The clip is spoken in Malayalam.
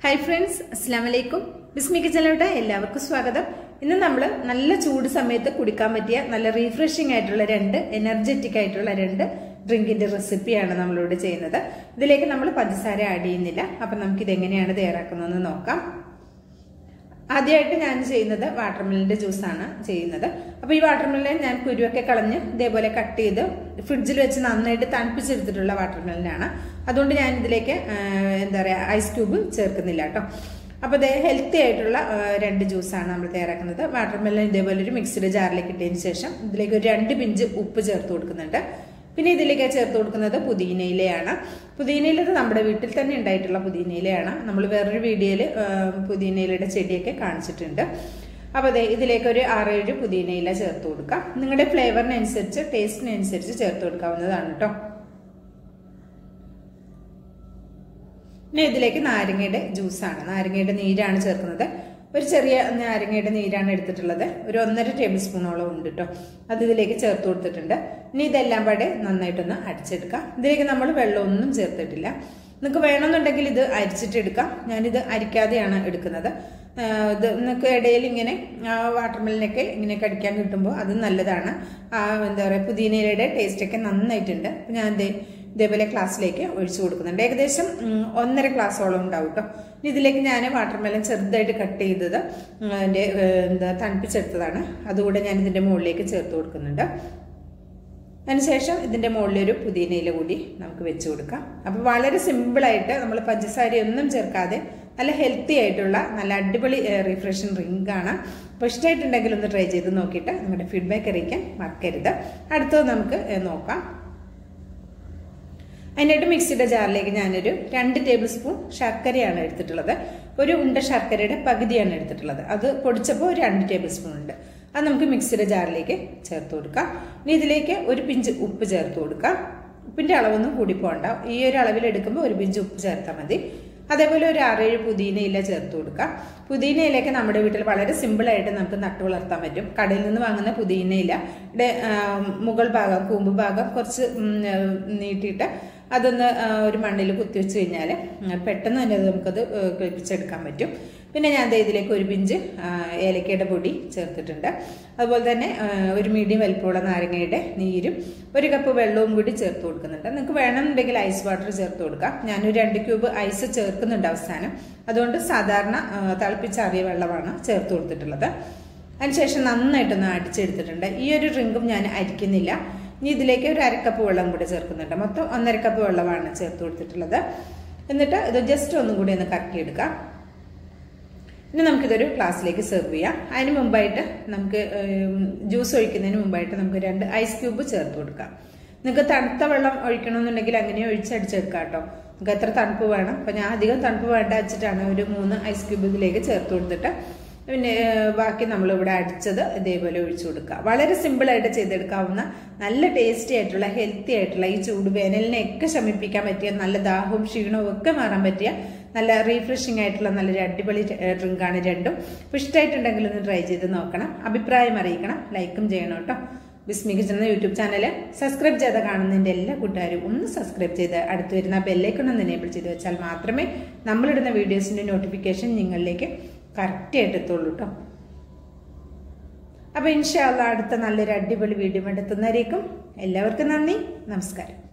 ഹായ് ഫ്രണ്ട്സ് അസ്സാം വലൈക്കും ബിസ്മി കിച്ചനിലോട്ട് എല്ലാവർക്കും സ്വാഗതം ഇന്ന് നമ്മൾ നല്ല ചൂട് സമയത്ത് കുടിക്കാൻ പറ്റിയ നല്ല റീഫ്രഷിംഗ് ആയിട്ടുള്ള രണ്ട് എനർജറ്റിക് ആയിട്ടുള്ള രണ്ട് ഡ്രിങ്കിന്റെ റെസിപ്പിയാണ് നമ്മളിവിടെ ചെയ്യുന്നത് ഇതിലേക്ക് നമ്മൾ പഞ്ചസാര ആഡ് ചെയ്യുന്നില്ല അപ്പം നമുക്ക് ഇതെങ്ങനെയാണ് തയ്യാറാക്കുന്നതെന്ന് നോക്കാം ആദ്യമായിട്ട് ഞാൻ ചെയ്യുന്നത് വാട്ടർമെലിന്റെ ജ്യൂസാണ് ചെയ്യുന്നത് അപ്പോൾ ഈ വാട്ടർമെലിൻ ഞാൻ കുരുവൊക്കെ കളഞ്ഞ് ഇതേപോലെ കട്ട് ചെയ്ത് ഫ്രിഡ്ജിൽ വെച്ച് നന്നായിട്ട് തണുപ്പിച്ചെടുത്തിട്ടുള്ള വാട്ടർമെലിനാണ് അതുകൊണ്ട് ഞാൻ ഇതിലേക്ക് എന്താ പറയുക ഐസ് ക്യൂബ് ചേർക്കുന്നില്ല കേട്ടോ അപ്പോൾ ഇത് ഹെൽത്തി ആയിട്ടുള്ള രണ്ട് ജ്യൂസാണ് നമ്മൾ തയ്യാറാക്കുന്നത് വാട്ടർമെലൻ ഇതേപോലെ ഒരു മിക്സിയുടെ ജാറിലേക്ക് ഇട്ടതിന് ശേഷം ഇതിലേക്ക് ഒരു രണ്ട് പിഞ്ച് ഉപ്പ് ചേർത്ത് കൊടുക്കുന്നുണ്ട് പിന്നെ ഇതിലേക്ക് ചേർത്ത് കൊടുക്കുന്നത് പുതിനയിലയാണ് പുതിനയിലത് നമ്മുടെ വീട്ടിൽ തന്നെ ഉണ്ടായിട്ടുള്ള പുതിനയിലയാണ് നമ്മൾ വേറൊരു വീഡിയോയിൽ പുതിനയിലയുടെ ചെടിയൊക്കെ കാണിച്ചിട്ടുണ്ട് അപ്പോൾ അതെ ഇതിലേക്ക് ഒരു ആറേഴ് പുതിനയില ചേർത്ത് കൊടുക്കാം നിങ്ങളുടെ ഫ്ലേവറിനനുസരിച്ച് ടേസ്റ്റിനനുസരിച്ച് ചേർത്ത് കൊടുക്കാവുന്നതാണ് കേട്ടോ പിന്നെ ഇതിലേക്ക് നാരങ്ങയുടെ ജ്യൂസാണ് നാരങ്ങയുടെ നീരാണ് ചേർക്കുന്നത് ഒരു ചെറിയ നാരങ്ങയുടെ നീരാണ് എടുത്തിട്ടുള്ളത് ഒരു ഒന്നര ടേബിൾ സ്പൂണോളം ഉണ്ട് കേട്ടോ അത് ഇതിലേക്ക് ചേർത്ത് കൊടുത്തിട്ടുണ്ട് ഇനി ഇതെല്ലാം പാടെ നന്നായിട്ടൊന്ന് അടിച്ചെടുക്കാം ഇതിലേക്ക് നമ്മൾ വെള്ളമൊന്നും ചേർത്തിട്ടില്ല നിങ്ങൾക്ക് വേണമെന്നുണ്ടെങ്കിൽ ഇത് അരിച്ചിട്ടെടുക്കാം ഞാനിത് അരിക്കാതെയാണ് എടുക്കുന്നത് ഇത് നിങ്ങൾക്ക് ഇടയിൽ ഇങ്ങനെ വാട്ടർമെലിനൊക്കെ ഇങ്ങനെ കടിക്കാൻ കിട്ടുമ്പോൾ അത് നല്ലതാണ് എന്താ പറയുക പുതിനയിലയുടെ ടേസ്റ്റൊക്കെ നന്നായിട്ടുണ്ട് അപ്പം ഞാൻ എന്തേ ഇതേപോലെ ക്ലാസ്സിലേക്ക് ഒഴിച്ചു കൊടുക്കുന്നുണ്ട് ഏകദേശം ഒന്നര ക്ലാസ്സോളം ഉണ്ടാവും കേട്ടോ ഇതിലേക്ക് ഞാൻ വാട്ടർമെലൻ ചെറുതായിട്ട് കട്ട് ചെയ്തത് എൻ്റെ എന്താ തണുപ്പിച്ചെടുത്തതാണ് അതുകൂടെ ഞാൻ ഇതിൻ്റെ മുകളിലേക്ക് ചേർത്ത് കൊടുക്കുന്നുണ്ട് അതിനുശേഷം ഇതിൻ്റെ മുകളിലൊരു പുതിനയില കൂടി നമുക്ക് വെച്ച് കൊടുക്കാം അപ്പോൾ വളരെ സിമ്പിളായിട്ട് നമ്മൾ പഞ്ചസാരയൊന്നും ചേർക്കാതെ നല്ല ഹെൽത്തി ആയിട്ടുള്ള നല്ല അടിപൊളി റിഫ്രഷൻ ഡ്രിങ്ക് ആണ് അപ്പോൾ ഇഷ്ടമായിട്ടുണ്ടെങ്കിൽ ഒന്ന് ട്രൈ ചെയ്ത് നോക്കിയിട്ട് നിങ്ങളുടെ ഫീഡ്ബാക്ക് അറിയിക്കാൻ മറക്കരുത് അടുത്തത് നമുക്ക് നോക്കാം അതിനായിട്ട് മിക്സിയുടെ ജാറിലേക്ക് ഞാനൊരു രണ്ട് ടേബിൾ സ്പൂൺ ശർക്കരയാണ് എടുത്തിട്ടുള്ളത് ഒരു ഉണ്ട ശർക്കരയുടെ പകുതിയാണ് എടുത്തിട്ടുള്ളത് അത് പൊടിച്ചപ്പോൾ ഒരു രണ്ട് ടേബിൾ സ്പൂൺ ഉണ്ട് അത് നമുക്ക് മിക്സിയുടെ ജാറിലേക്ക് ചേർത്ത് കൊടുക്കാം ഇനി ഇതിലേക്ക് ഒരു പിഞ്ച് ഉപ്പ് ചേർത്ത് കൊടുക്കാം ഉപ്പിൻ്റെ അളവൊന്നും കൂടി പോകണ്ട ഈ ഒരു അളവിൽ എടുക്കുമ്പോൾ ഒരു പിഞ്ച് ഉപ്പ് ചേർത്താൽ മതി അതേപോലെ ഒരു ആറേഴ് പുതിനയില ചേർത്ത് കൊടുക്കാം പുതിനയിലൊക്കെ നമ്മുടെ വീട്ടിൽ വളരെ സിമ്പിളായിട്ട് നമുക്ക് നട്ടു വളർത്താൻ പറ്റും കടയിൽ നിന്ന് വാങ്ങുന്ന പുതിനയിലയുടെ മുകൾ ഭാഗം കൂമ്പ് ഭാഗം കുറച്ച് നീട്ടിയിട്ട് അതൊന്ന് ഒരു മണ്ണിൽ കുത്തിവെച്ച് കഴിഞ്ഞാൽ പെട്ടെന്ന് തന്നെ നമുക്കത് കിളിപ്പിച്ചെടുക്കാൻ പറ്റും പിന്നെ ഞാൻ ഇതിലേക്ക് ഒരു പിഞ്ച് ഏലക്കയുടെ പൊടി ചേർത്തിട്ടുണ്ട് അതുപോലെ തന്നെ ഒരു മീഡിയം വലിപ്പമുള്ള നാരങ്ങയുടെ നീരും ഒരു കപ്പ് വെള്ളവും കൂടി ചേർത്ത് കൊടുക്കുന്നുണ്ട് നിങ്ങൾക്ക് വേണമെന്നുണ്ടെങ്കിൽ ഐസ് വാട്ടർ ചേർത്ത് കൊടുക്കാം ഞാനൊരു രണ്ട് ക്യൂബ് ഐസ് ചേർക്കുന്നുണ്ട് അവസാനം അതുകൊണ്ട് സാധാരണ തിളപ്പിച്ചാറിയ വെള്ളമാണ് ചേർത്ത് കൊടുത്തിട്ടുള്ളത് അതിനുശേഷം നന്നായിട്ടൊന്ന് അടിച്ചെടുത്തിട്ടുണ്ട് ഈ ഒരു ഡ്രിങ്കും ഞാൻ അരിക്കുന്നില്ല ഇനി ഇതിലേക്ക് ഒരു അരക്കപ്പ് വെള്ളം കൂടി ചേർക്കുന്നുണ്ട് മൊത്തം ഒന്നര കപ്പ് വെള്ളമാണ് ചേർത്ത് കൊടുത്തിട്ടുള്ളത് എന്നിട്ട് ഇത് ജസ്റ്റ് ഒന്നും കൂടി ഒന്ന് കറക്കിയെടുക്കാം ഇനി നമുക്കിതൊരു ഗ്ലാസ്സിലേക്ക് സെർവ് ചെയ്യാം അതിന് മുമ്പായിട്ട് നമുക്ക് ജ്യൂസ് ഒഴിക്കുന്നതിന് മുമ്പായിട്ട് നമുക്ക് രണ്ട് ഐസ് ക്യൂബ് ചേർത്ത് കൊടുക്കാം നിങ്ങൾക്ക് തണുത്ത വെള്ളം ഒഴിക്കണമെന്നുണ്ടെങ്കിൽ അങ്ങനെ ഒഴിച്ചടിച്ചെടുക്കാം കേട്ടോ നിങ്ങൾക്ക് എത്ര തണുപ്പ് വേണം അപ്പം ഞാൻ അധികം തണുപ്പ് വേണ്ട വെച്ചിട്ടാണ് ഒരു മൂന്ന് ഐസ് ക്യൂബ് ഇതിലേക്ക് ചേർത്ത് കൊടുത്തിട്ട് പിന്നെ ബാക്കി നമ്മളിവിടെ അടിച്ചത് ഇതേപോലെ ഒഴിച്ചു കൊടുക്കുക വളരെ സിമ്പിളായിട്ട് ചെയ്തെടുക്കാവുന്ന നല്ല ടേസ്റ്റി ആയിട്ടുള്ള ഹെൽത്തി ആയിട്ടുള്ള ഈ ചൂട് വേനലിനെയൊക്കെ ശമിപ്പിക്കാൻ പറ്റിയ നല്ല ദാഹവും ക്ഷീണവും ഒക്കെ മാറാൻ പറ്റിയ നല്ല റീഫ്രഷിംഗ് ആയിട്ടുള്ള നല്ലൊരു അടിപൊളി ഡ്രിങ്കാണ് രണ്ടും അപ്പോൾ ഇഷ്ടമായിട്ടുണ്ടെങ്കിൽ ഒന്ന് ട്രൈ ചെയ്ത് നോക്കണം അഭിപ്രായം അറിയിക്കണം ലൈക്കും ചെയ്യണം കേട്ടോ ബിസ്മി കിച്ചൺ എന്ന യൂട്യൂബ് ചാനൽ സബ്സ്ക്രൈബ് ചെയ്ത് കാണുന്നതിൻ്റെ എല്ലാ കൂട്ടുകാരും ഒന്ന് സബ്സ്ക്രൈബ് ചെയ്ത് അടുത്ത് വരുന്ന ബെല്ലൈക്കൺ ഒന്ന് എനേബിൾ ചെയ്ത് വെച്ചാൽ മാത്രമേ നമ്മളിടുന്ന വീഡിയോസിൻ്റെ നോട്ടിഫിക്കേഷൻ നിങ്ങളിലേക്ക് കറക്റ്റായിട്ട് എത്തുള്ളൂ കേട്ടോ അപ്പോൾ ഇൻഷാല്ല അടുത്ത നല്ലൊരു അടിപൊളി വീഡിയോ എടുത്തുന്നവരേക്കും എല്ലാവർക്കും നന്ദി നമസ്കാരം